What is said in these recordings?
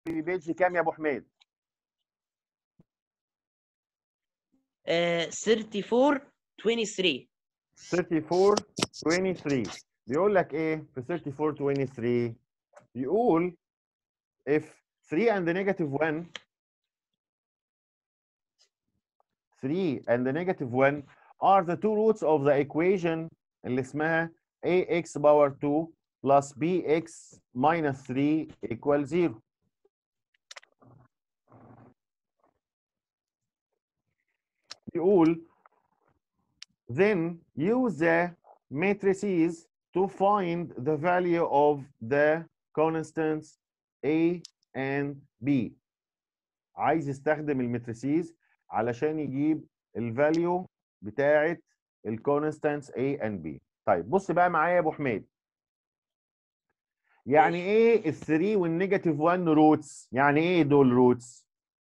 بيج كام يا ابو حميد آه 34 23 34 23 بيقول لك ايه في 34 23 يقول if 3 and negative 1 3 and negative 1 are the two roots of the equation اللي اسمها ax power 2 plus bx minus 3 equal 0 يقول then use the matrices to find the value of the constants A and B عايز يستخدم المتريسيز علشان يجيب الفاليو بتاعه الكونستانتس A and B طيب بص بقى معايا يا ابو حميد يعني ايه ال 3 والنيجاتيف 1 روتس يعني ايه دول روتس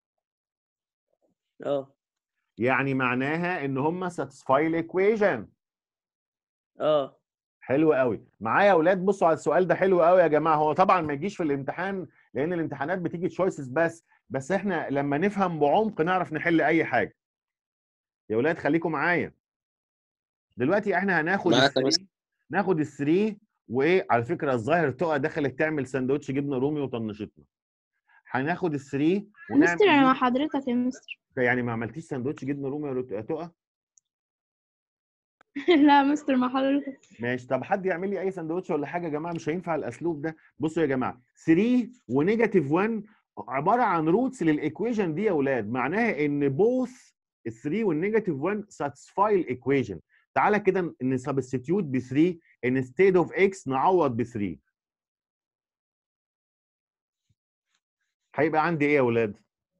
اه يعني معناها ان هم ساتسفاي الايكويشن اه حلو قوي معايا يا اولاد بصوا على السؤال ده حلو قوي يا جماعه هو طبعا ما يجيش في الامتحان لان الامتحانات بتيجي تشويسز بس بس احنا لما نفهم بعمق نعرف نحل اي حاجه يا اولاد خليكم معايا دلوقتي احنا هناخد معاك يا الثري ناخد الثري وايه على فكره الظاهر تقى دخلت تعمل سندوتش جبنه رومي وطنشتنا هناخد الثري مستر انا مع ونعمل حضرتك يا مستر يعني ما عملتيش سندوتش جبنه رومي يا رت- يا تقى لا مستر مع حضرتك ماشي طب حد يعمل لي اي سندوتش ولا حاجه يا جماعه مش هينفع الاسلوب ده بصوا يا جماعه 3 ونيجاتيف 1 عباره عن روتس للايكويشن دي يا اولاد معناها ان بوث ال 3 والنيجاتيف 1 ساتسفاي الايكويشن تعالى كده نسبستيوت ب 3 انستيد اوف اكس نعوض ب 3 هيبقى عندي ايه يا اولاد؟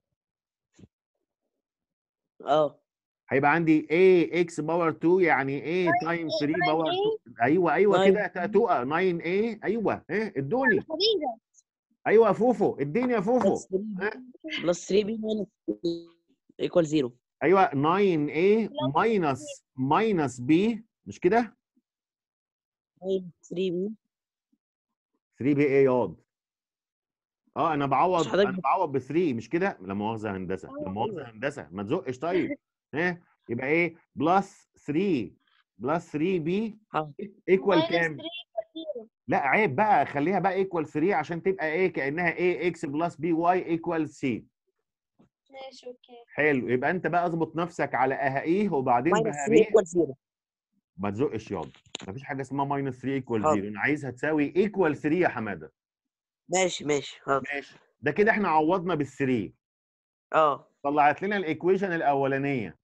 اه هيبقى عندي a x باور 2 يعني a تايم 3 باور 2 ايوه ايوه ناين. كده تقى 9 a ايوه ايه ادوني حبيبي ايوه يا فوفو اديني يا فوفو بلس 3 بلس 3 بي ماينس ايكوال 0 ايوه 9a ماينس ماينس b مش كده 3 بي 3 b ايه ياض اه انا بعوض مش حضرتك انا بعوض ب 3 مش كده لا مؤاخذه هندسه لا مؤاخذه أيوة. هندسه ما تزقش طيب ايه يبقى ايه بلس 3 بلس 3 b حاضر. ايكوال كام لا عيب بقى خليها بقى ايكوال 3 عشان تبقى ايه كانها ايه اكس بلس بي واي ايكوال سي ماشي اوكي حلو يبقى انت بقى اظبط نفسك على اهايه وبعدين ماينس 3 بهاريه ايكوال 0 ما تزقش ياض مفيش حاجه اسمها ماينس 3 ايكوال حاضر. 0 انا عايزها تساوي ايكوال 3 يا حماده ماشي ماشي حاضر ماشي ده كده احنا عوضنا بال 3 اه طلعت لنا الايكويشن الاولانيه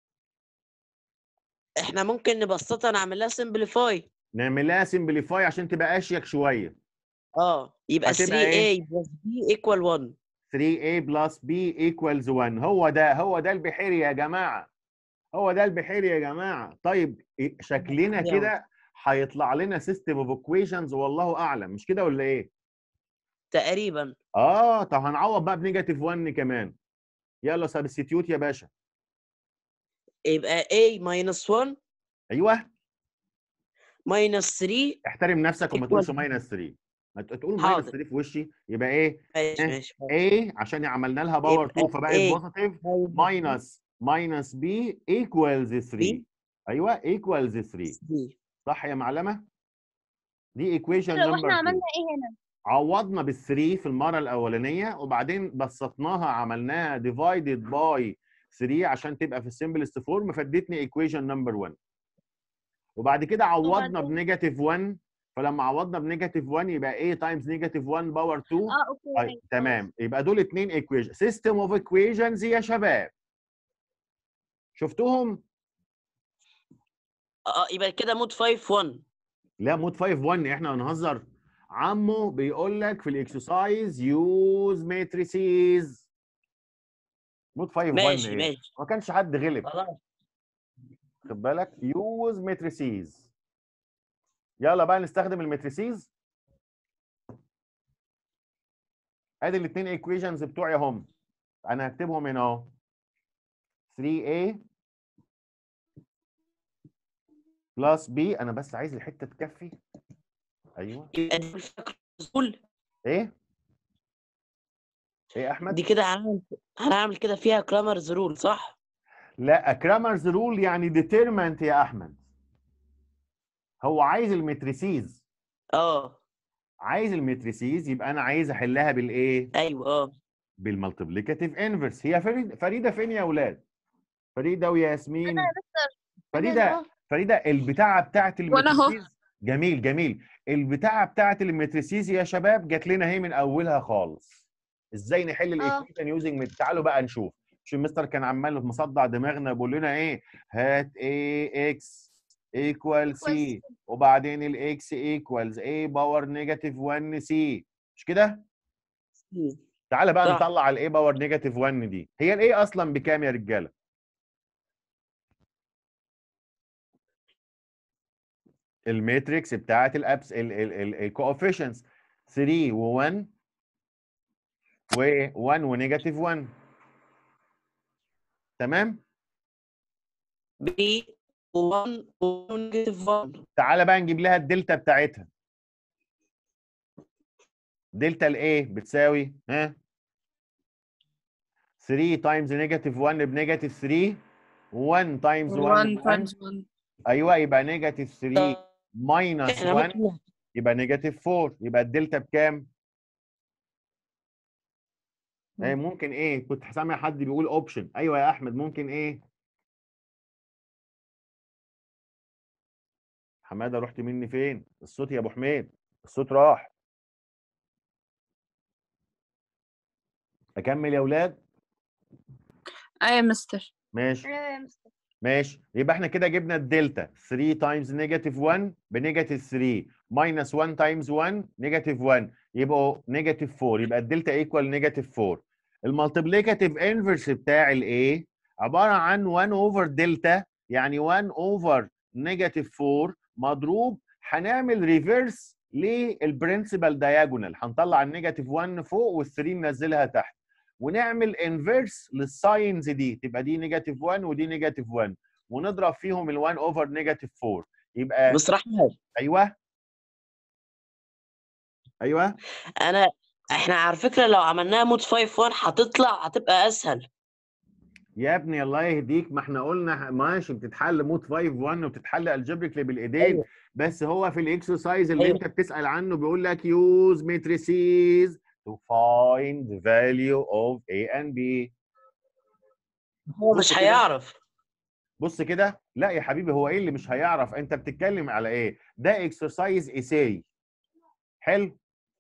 احنا ممكن نبسطها نعمل لها سمبليفاي نعمل لها سمبليفاي عشان تبقى اشيك شويه اه يبقى هتبقى 3a إيه؟ بلس b ايكوال 1 3a بلس b equals 1 هو ده هو ده البحيري يا جماعه هو ده البحيري يا جماعه طيب إيه- شكلنا البحيري أهو. كده هيطلع لنا سيستم اوف equations والله اعلم مش كده ولا ايه تقريبا اه طب هنعوض بقى بنيجاتيف 1 كمان يلا سبستيتيوت يا باشا يبقى a ماينس 1 ايوه ماينس 3 احترم نفسك وما Equal. تقولش ماينس 3 ما ت- تقول ماينس حاضر. 3 في وشي يبقى ايه ماشي إيه؟ ماشي A عشان عملنا لها باور يبقى 2 فبقت A بوزيتيف ماينس ماينس B equals 3 ايوه equals 3 3 صح يا معلمه دي ايكويشن لو نمبر احنا 2 عملنا ايه هنا عوضنا بال3 في المره الاولانيه وبعدين بسطناها عملناها ديفايدد باي 3 عشان تبقى في السمبلست فورم فادتني ايكويشن نمبر 1 وبعد كده عوضنا وبعدين؟ بنيجاتيف 1 فلما عوضنا بنيجاتيف 1 يبقى a تايمز نيجاتيف 1 باور 2 اه اوكي طيب أيوة. تمام يبقى دول اتنين ايكويشن سيستم اوف ايكويشنز يا شباب شفتوهم اه يبقى كده مود 5 1 لا مود 5 1 احنا هنهزر عمو بيقول لك في الاكسرسايز يوز ماتريسيز مود 5 1 ماشي إيه؟ ماشي ما كانش حد غلب خلاص خد بالك يوز ماتريسيز يلا بقى نستخدم الماتريسيز ادي الاثنين ايكويشنز بتوعي اهم انا هكتبهم هنا اهو 3a بلس b انا بس عايز الحته تكفي ايوه يبقى دي الفكرة الأصول ايه ايه يا احمد دي كده هنعمل هنعمل كده فيها كرامرز رول صح؟ لا كرامرز رول يعني ديترمنت يا احمد هو عايز المتريسيز اه عايز المتريسيز يبقى انا عايز احلها بالايه ايوه اه بالمالتيبليكاتيف انفرس هي فريد فريده فين يا اولاد فريده وياسمين فريده فريده البتاعه بتاعت وأنا أهو. المتريسيز جميل جميل البتاعه بتاعت المتريسيز يا شباب جات لنا اهي من اولها خالص ازاي نحل آه. الايكويشن يوزنج تعالوا بقى نشوف شو المستر كان عمال مصدع دماغنا بيقول لنا ايه هات ايه اكس ايكوال سي وبعدين الاكس ايكوالز a باور نيجاتيف 1 سي مش كده تعالى بقى صح. نطلع الاي باور نيجاتيف 1 دي هي الاي اصلا بكام يا رجاله الماتريكس بتاعت الابس الكوفيشنتس 3 و1 و1 ونيجاتيف 1 تمام بي 1 ونيجاتيف 1 تعالى بقى نجيب لها الدلتا بتاعتها دلتا الايه بتساوي ها 3 تايمز نيجاتيف 1 بنيجاتيف 3 1 تايمز 1 1 ب 1 times 1 ايوه يبقى نيجاتيف 3 ماينس احنا 1 ممكن يبقى نيجاتيف 4 يبقى الدلتا بكام؟ ايه ممكن ايه؟ كنت سامع حد بيقول اوبشن ايوه يا احمد ممكن ايه؟ حماده رحت مني فين؟ الصوت يا ابو حميد الصوت راح اكمل يا اولاد؟ ايوه يا مستر ماشي ماشي يبقى احنا كده جبنا الدلتا 3 تايمز نيجاتيف 1 بنيجاتيف 3 ماينس 1 تايمز 1 نيجاتيف 1 يبقوا نيجاتيف 4 يبقى الدلتا ايكوال نيجاتيف 4 المالتيبليكاتيف انفرس بتاع الايه عباره عن 1 اوفر دلتا يعني 1 اوفر نيجاتيف 4 مضروب هنعمل ريفيرس للبرنسبل دايجونال هنطلع النيجاتيف 1 فوق وال3 ننزلها تحت ونعمل انفيرس للساينز دي تبقى دي نيجاتيف 1 ودي نيجاتيف 1 ونضرب فيهم ال1 اوفر نيجاتيف 4 يبقى مستر احمد ايوه ايوه انا احنا على فكره لو عملناها مود 5 1 هتطلع هتبقى اسهل يا ابني الله يهديك ما احنا قلنا ماشي بتتحل مود 5 1 وبتتحل الجبريكلي بالايدين أيوة. بس هو في الاكسرسايز اللي أيوة. انت بتسال عنه بيقول لك use matrices to find the value of A and B هو بص مش كده. هيعرف بص كده لا يا حبيبي هو ايه اللي مش هيعرف انت بتتكلم على ايه ده اكسرسايز اساي حلو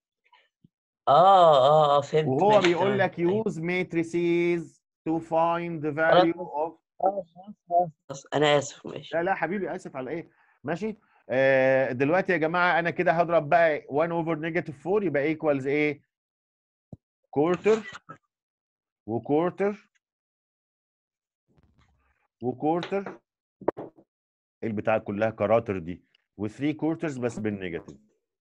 اه اه اه فهمت وهو ماشي بيقول تمام. لك أيوة. use matrices to find the value of آه، خلاص، خلاص، خلاص. انا اسف ماشي لا لا حبيبي اسف على ايه ماشي آه دلوقتي يا جماعه انا كده هضرب بقى 1 اوفر نيجاتيف 4 يبقى ايكوالز ايه كورتر وكورتر وكورتر البتاع كلها كراتر دي و3 كورترز بس بالنيجاتيف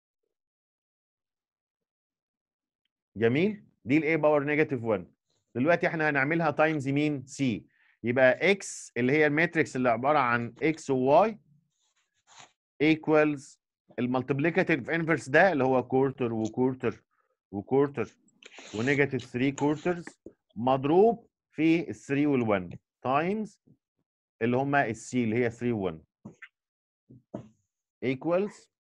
جميل دي الايه باور نيجاتيف 1 دلوقتي احنا هنعملها تايمز مين سي يبقى اكس اللي هي الماتريكس اللي عباره عن اكس وواي ايكوالز المالتيبليكاتيف انفرس ده اللي هو كورتر وكورتر وكورتر ونيجاتيف 3 كورترز مضروب في ال 3 وال 1 تايمز اللي هم السي اللي هي 3 و 1 ايكوالز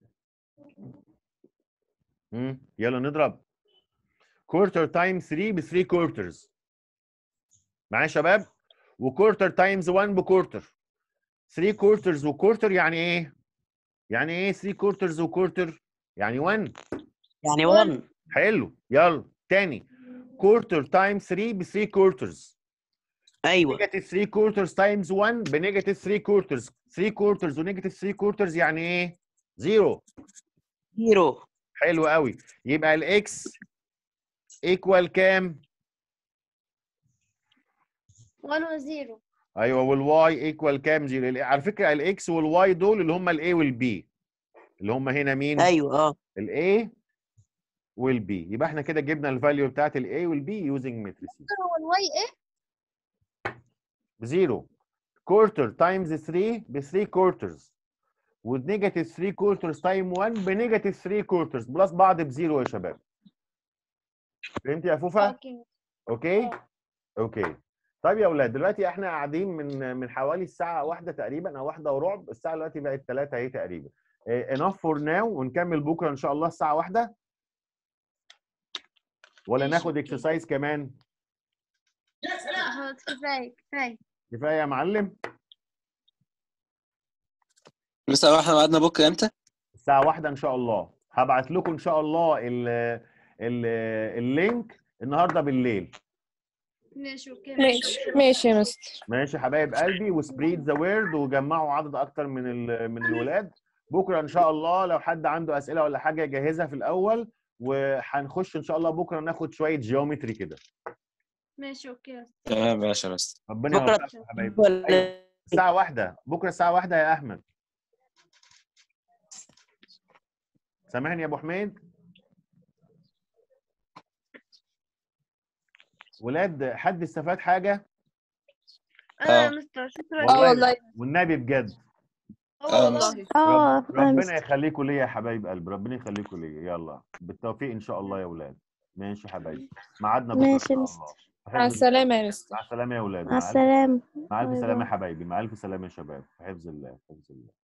يلا نضرب كورتر تايم 3 ب 3 كورترز معايا يا شباب وكورتر تايمز 1 بكورتر 3 كورترز وكورتر يعني ايه يعني ايه 3 كورترز وكورتر يعني 1 يعني 1 حلو يلا تاني كورتر تايم 3 ب 3 كورترز ايوه نيجاتيف 3 كورترز تايمز 1 بنيجاتيف 3 كورترز 3 كورترز ونيجاتيف 3 كورترز يعني ايه زيرو زيرو حلو قوي يبقى الاكس ايكوال كام 1 و 0 ايوه والواي ايكوال كام زيرو ال- على فكره الاكس والواي دول اللي هم الاي والبي اللي هم هنا مين ايوه اه الاي والبي يبقى احنا كده جبنا الفاليو بتاعت الاي والبي يوزنج ماتريسيز هو الواي ايه؟ زيرو كورتر تايمز 3 ب 3 كورترز ونيجاتيف 3 كورترز تايم 1 بنيجاتيف 3 كورترز بلس بعض بزيرو يا شباب فهمت يا فوفا اوكي اوكي آه. اوكي طيب يا اولاد دلوقتي احنا قاعدين من من حوالي الساعه واحدة تقريبا او واحدة وربع الساعه دلوقتي بقت 3 اهي تقريبا enough for now ونكمل بكره ان شاء الله الساعه واحدة ولا ماشي، ناخد أوكي. اكسرسايز كمان خلاص كفايه كفايه كفايه يا معلم لسه واحنا ميعادنا بكره امتى؟ الساعه واحدة ان شاء الله هبعت لكم ان شاء الله ال ال اللينك النهارده بالليل ماشي اوكي ماشي ماشي يا مستر ماشي يا حبايب قلبي وسبريد ذا وورد وجمعوا عدد اكتر من ال- من الولاد بكره ان شاء الله لو حد عنده اسئله ولا حاجه يجهزها في الاول وهنخش ان شاء الله بكره ناخد شويه جيومتري كده ماشي اوكي تمام ماشي يا مستر ربنا بكرة يوفقكم يا حبايبي ولا أيوة. الساعه واحدة بكره الساعه واحدة يا احمد سامحني يا ابو حميد ولاد حد استفاد حاجه اه يا آه. مستر شكرا اه والله والنبي بجد اه آه، والله اه رب- ربنا يخليكم ليا يا حبايب قلبي ربنا يخليكم ليا يلا بالتوفيق ان شاء الله يا اولاد ماشي يا حبايبي ميعادنا بكره ان ماشي شاء يا الله مستر. في مع حفظ- السلامة يا مستر مع السلامه يا اولاد مع مع ألف- السلامة مع الف باي سلامه باي. يا حبايبي مع الف سلامه يا شباب في حفظ الله في حفظ الله